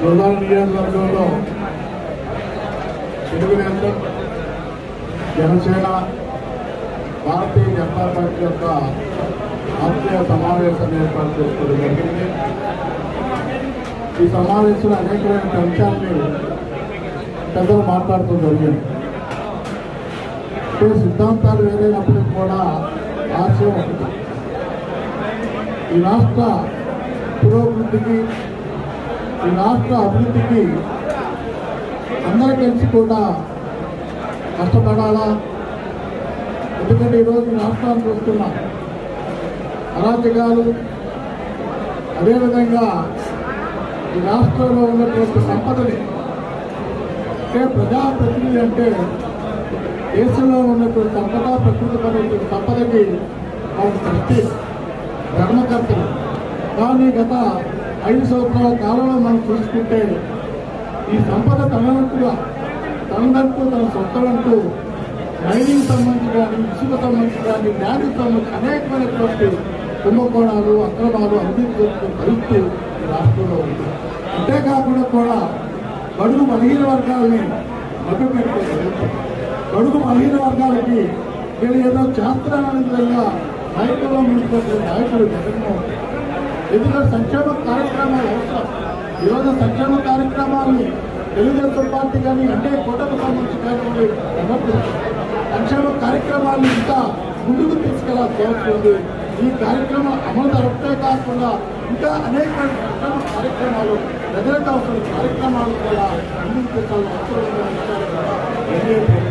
దుర్గాల నియోజకవర్గంలో తెలుగుదేశం జనసేన భారతీయ జనతా పార్టీ యొక్క ఆత్మీయ సమావేశం ఏర్పాటు చేసుకోవడం జరిగింది ఈ సమావేశంలో అనేకమైన అంశాలని పెద్దలు మాట్లాడుతూ జరిగింది అంటే సిద్ధాంతాలు వేరైనప్పటికీ కూడా ఆశయం ఒకటి ఈ రాష్ట్ర పురోభివృద్ధికి ఈ రాష్ట్ర అభివృద్ధికి అందరూ కలిసి కూడా కష్టపడాలా ఎందుకంటే ఈరోజు ఈ రాష్ట్రాన్ని చూస్తున్నాం అరాజకాలు అదేవిధంగా ఈ రాష్ట్రంలో ఉన్నటువంటి సంపదని అంటే ప్రజాప్రతినిధి అంటే దేశంలో ఉన్నటువంటి సంపద ప్రకృతి పరమైనటువంటి సంపదకి వాళ్ళు దృష్టి ధర్మకర్తలు కానీ గత ఐదు సంవత్సరాల కాలంలో మనం చూసుకుంటే ఈ సంపద తననంటుగా తనదంటూ తన సొంతలంటూ మైనింగ్ సంబంధించి కానీ ఇసుక సంబంధించి కానీ ల్యాండ్కి సంబంధించి అనేకమైనటువంటి కుంభకోణాలు అక్రమాలు అభివృద్ధి భరిస్తూ ఈ రాష్ట్రంలో ఉంది అంతేకాకుండా కూడా బడుగు బలహీన వర్గాలని మభ్య పెట్టుకోలేదు బడుగు బలహీన వర్గాలకి వీళ్ళు ఏదో చేస్తున్నారనే విధంగా నాయకుల్లో ముందుకొచ్చే నాయకుడు జగన్మోహన్ రెడ్డి. ఎందుకంటే సంక్షేమ కార్యక్రమాలు అవసరం ఈరోజు సంక్షేమ కార్యక్రమాలని తెలుగుదేశం పార్టీ కానీ అంటే కూటమి సంబంధించి కానీ సమర్థించారు సంక్షేమ కార్యక్రమాలను ఇంకా ముందుకు తీసుకెళ్లాల్సి అవసరం ఈ కార్యక్రమం అమలు జరపడే కాకుండా ఇంకా అనేక సంక్షేమ కార్యక్రమాలు ప్రజలకు అవసరం కార్యక్రమాలు కూడా ముందుకు తీసుకెళ్లాల్సిన అవసరం ఉందనే విషయాన్ని కూడా తెలియజేస్తున్నాను.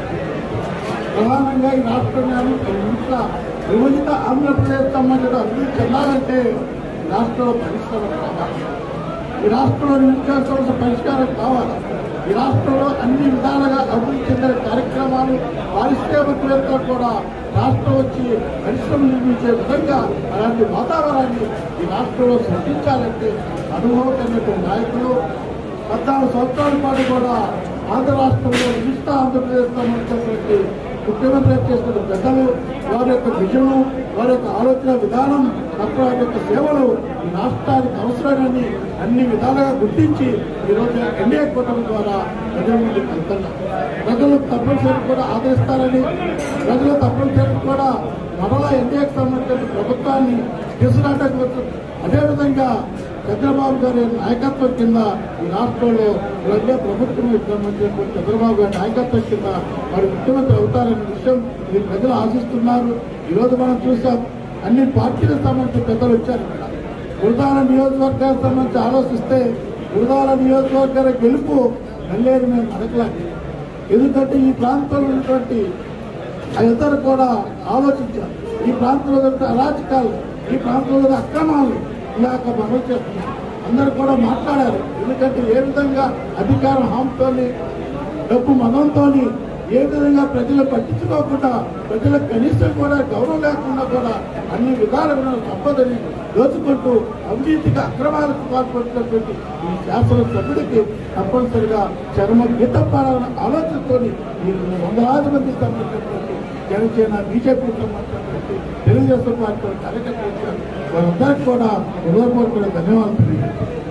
ప్రధానంగా ఈ రాష్ట్రాన్ని ఇంత విభజిత ఆంధ్రప్రదేశ్ సంబంధించిన అభివృద్ధి చెందాలంటే ఈ రాష్ట్రంలో పరిశ్రమలు కావాలి ఈ రాష్ట్రంలో నిరుద్యోగ సమస్య పరిష్కారం కావాలి ఈ రాష్ట్రంలో అన్ని విధాలుగా అభివృద్ధి చెందిన కార్యక్రమాలు పారిశ్రామికవేత్తలు కూడా రాష్ట్రం వచ్చి పరిశ్రమలు నిర్మించే విధంగా అలాంటి వాతావరణాన్ని ఈ రాష్ట్రంలో సృష్టించాలంటే అనుభవం కలిగిన నాయకులు పద్నాలుగు సంవత్సరాల పాటు కూడా ఆంధ్ర రాష్ట్రంలో విశిష్ట ఆంధ్రప్రదేశ్ సంబంధించినటువంటి ముఖ్యమంత్రి చేస్తున్న పెద్దలు వారి యొక్క విజను వారి యొక్క ఆలోచన విధానం తప్ప వారి యొక్క సేవలు ఈ రాష్ట్రానికి అవసరమని అన్ని విధాలుగా గుర్తించి ఈరోజు ఎన్డీఏ కూటమి ద్వారా ప్రజల ముందుకు వెళ్తున్నారు ప్రజలు తప్పనిసరి కూడా ఆదరిస్తారని ప్రజలు తప్పనిసరి కూడా మరలా ఎన్డీఏకి సంబంధించిన ప్రభుత్వాన్ని తీసుకురావడానికి అదేవిధంగా చంద్రబాబు గారి నాయకత్వం కింద ఈ రాష్ట్రంలో ప్రజా ప్రభుత్వం సంబంధించినటువంటి చంద్రబాబు గారి నాయకత్వం కింద మరి ముఖ్యమంత్రి అవుతారనే విషయం ఈ ప్రజలు ఆశిస్తున్నారు ఈరోజు మనం చూసాం అన్ని పార్టీలకు సంబంధించిన పెద్దలు వచ్చారు ఇక్కడ గురుదాల నియోజకవర్గానికి సంబంధించి ఆలోచిస్తే గురుదాల నియోజకవర్గాల గెలుపు నల్లేరు మేము అడగలేదు ఎందుకంటే ఈ ప్రాంతంలో ఉన్నటువంటి ఇద్దరు కూడా ఆలోచించారు ఈ ప్రాంతంలో జరిగిన అరాచకాలు ఈ ప్రాంతంలో జరిగిన అక్రమాలు ఇలాగ మనం చేస్తున్నారు అందరూ కూడా మాట్లాడారు ఎందుకంటే ఏ విధంగా అధికారం హామీతోని డబ్బు మనంతో ఏ విధంగా ప్రజలు పట్టించుకోకుండా ప్రజలకు కనీసం కూడా గౌరవం లేకుండా కూడా అన్ని విధాలుగా సంపదని దోచుకుంటూ అవినీతికి అక్రమాలకు పాల్పడుతున్నటువంటి ఈ శాసనసభ్యుడికి తప్పనిసరిగా చర్మ గీతం పాడాలన్న ఆలోచనతో ఈ వందలాది మంది సంబంధించినటువంటి జనసేన బీజేపీ సంబంధించినటువంటి తెలుగుదేశం పార్టీ కార్యకర్తలు వచ్చారు. వారందరికీ కూడా హృదయపూర్వక ధన్యవాదాలు తెలియజేస్తున్నాను